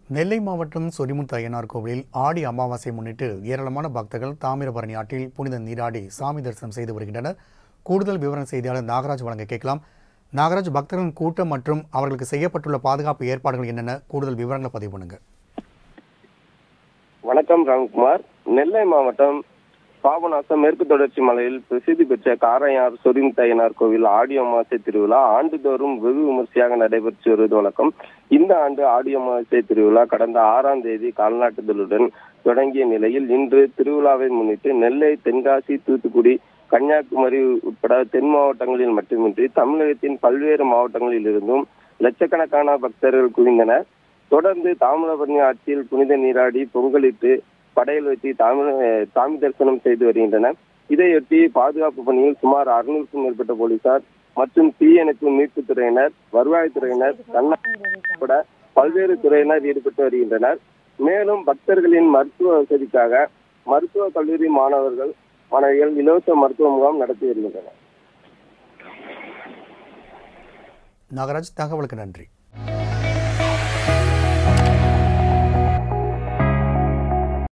நெல்லை மாவட்டம் சொரிமுத்து ஐயனார் கோவிலில் ஆடி அமாவாசை முன்னிட்டு ஏராளமான பக்தர்கள் தாமிரபரணி ஆற்றில் புனித நீராடி சாமி தரிசனம் செய்து வருகின்றனர் கூடுதல் விவரம் செய்தியாளர் நாகராஜ் வழங்க கேட்கலாம் நாகராஜ் பக்தர்களின் கூட்டம் மற்றும் அவர்களுக்கு செய்யப்பட்டுள்ள பாதுகாப்பு ஏற்பாடுகள் என்னென்ன கூடுதல் விவரங்களை பதிவு பண்ணுங்க வணக்கம் ராம்குமார் நெல்லை மாவட்டம் பாபநாசம் மேற்கு தொடர்ச்சி மலையில் பிரசித்தி பெற்ற காரையார் சொரிமுத்தையனார் கோவில் ஆடி அமாவாசை திருவிழா ஆண்டுதோறும் வெகு விமர்சையாக நடைபெற்று வருவது வழக்கம் இந்த ஆண்டு ஆடி அமாவாசை திருவிழா கடந்த ஆறாம் தேதி கால்நாட்டுதலுடன் தொடங்கிய நிலையில் இன்று திருவிழாவை முன்னிட்டு நெல்லை தென்காசி தூத்துக்குடி கன்னியாகுமரி உட்பட தென் மாவட்டங்களில் மட்டுமின்றி தமிழகத்தின் பல்வேறு மாவட்டங்களில் இருந்தும் லட்சக்கணக்கான பக்தர்கள் குவிந்தனர் தொடர்ந்து தாமிரபரணி ஆட்சியில் புனித நீராடி பொங்கலிட்டு படையல் வச்சு தாமிர சாமி தரிசனம் செய்து வருகின்றனர் இதையொட்டி பாதுகாப்பு பணியில் சுமார் அறுநூறுக்கும் மேற்பட்ட போலீசார் மற்றும் தீயணைப்பு மீட்புத் துறையினர் வருவாய்த்துறையினர் தன்னார்வலர்கள் உட்பட பல்வேறு துறையினர் ஈடுபட்டு வருகின்றனர் மேலும் பக்தர்களின் மருத்துவ வசதிக்காக மருத்துவ கல்லூரி மாணவர்கள் மாணவிகள் இலவச மருத்துவ முகாம் நடத்தி வருகின்றனர் நாகராஜ் தகவலுக்கு நன்றி